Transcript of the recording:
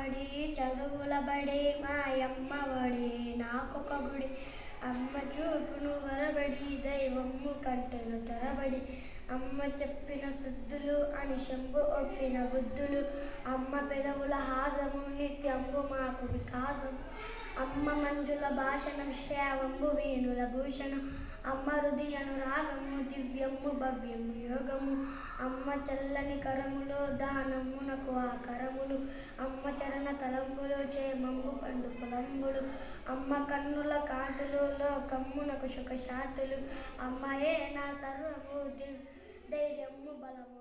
బడి చదువుల బడి మా అమ్మ ఒడి నాకొక గుడి అమ్మ చూపును వరబడి దైవమ్ము కంటెను తరబడి అమ్మ చెప్పిన శుద్ధులు అని శంభు ఒప్పిన బుద్ధులు అమ్మ పెదవుల హాసము నిత్యంబు మాకు వికాసం అమ్మ మంజుల భాషణం శ్రావంబు వేణుల భూషణం అమ్మ హృదయను రాగము దివ్యము భవ్యము యోగము అమ్మ చల్లని కరములో దానమునకు ఆ కరములు అమ్మ చరణ తలంబులు చేమంబు పండు పొలంబులు అమ్మ కన్నుల కాంతులు లోకమ్మునకు సుఖశాంతులు అమ్మయే నా సర్వము దివ్ ధైర్యము బలము